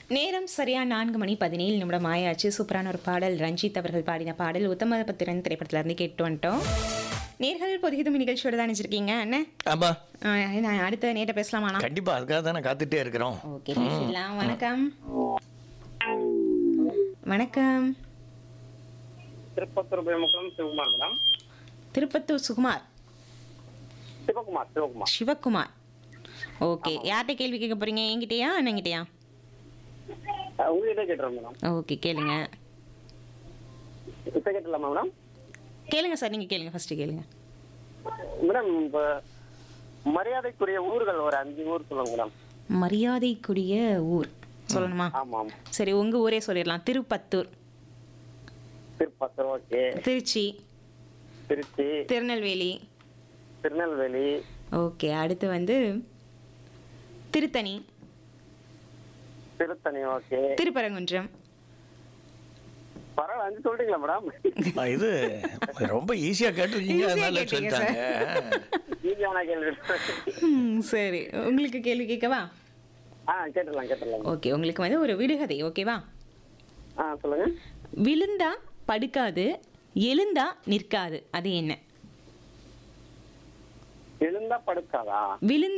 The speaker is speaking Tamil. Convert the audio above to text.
நேரம் சரியா நான்கு மணி பதினேழு நிமிடம் ஆயாச்சு சூப்பரான ஒரு பாடல் ரஞ்சித் அவர்கள் பாடின பாடல் உத்தமபத்திரன் திரைப்படத்துல இருந்து கேட்டு வந்துட்டோம் நேர்கள் பொதுகிதும் நிகழ்ச்சியோட தான் நினைச்சிருக்கீங்க அண்ணே ஆமா ஆஹ் நான் அடுத்த நேர பேசலாமா கண்டிப்பா அதுக்காக தானே காத்துட்டே இருக்கிறோம் ஓகே பேசிடலாம் வணக்கம் வணக்கம் திருப்பத்தூர் பேமக்குளம் சிவகுமார் மேடம் திருப்பத்தூர் சுகுமார் சிவகுமார் சிவகுமார் சிவகுமார் ஓகே யார்கிட்ட கேள்வி கேட்க போறீங்க என்கிட்டயா அண்ணங்கிட்டயா அஹ் உங்ககிட்ட கேட்டுறேன் மேடம் ஓகே கேளுங்க இப்போ கேட்டலாமா மேடம் கேளுங்க சார் நீங்க கேளுங்க ஃபர்ஸ்ட் கேளுங்க மேடம் இப்போ மரியாதைக்குரிய ஊர்கள் ஒரு அஞ்சு ஊர் சொல்லுங்க மேடம் மரியாதைக்குரிய ஊர் சொல்லணுமா ஆமாம் சரி உங்க ஊரே சொல்லிடலாம் திருப்பத்தூர் திருப்பத்தூர் ஓகே திருச்சி திருச்சி திருநெல்வேலி திருநெல்வேலி ஓகே அடுத்து வந்து திருத்தணி திருத்தணி ஓகே திருப்பரங்குன்றம் பரவாயில்ல அஞ்சு சொல்லிட்டீங்களா மேடம் இது ரொம்ப ஈஸியா கேட்டிருக்கீங்க Easy ஆ அதனால கேட்டீங்க சொல்லிட்டாங்க ஈஸியான கேள்வி ம், சரி உங்களுக்கு கேள்வி கேட்கவா ஆ கேட்டுடலாம் கேட்டுடலாம் ஓகே உங்களுக்கு வந்து ஒரு விடுகதை ஓகேவா ஆ சொல்லுங்க விழுந்தா படுக்காது எழுந்தா நிற்காது அது என்ன எழுந்தா படுக்காதா விழுந்த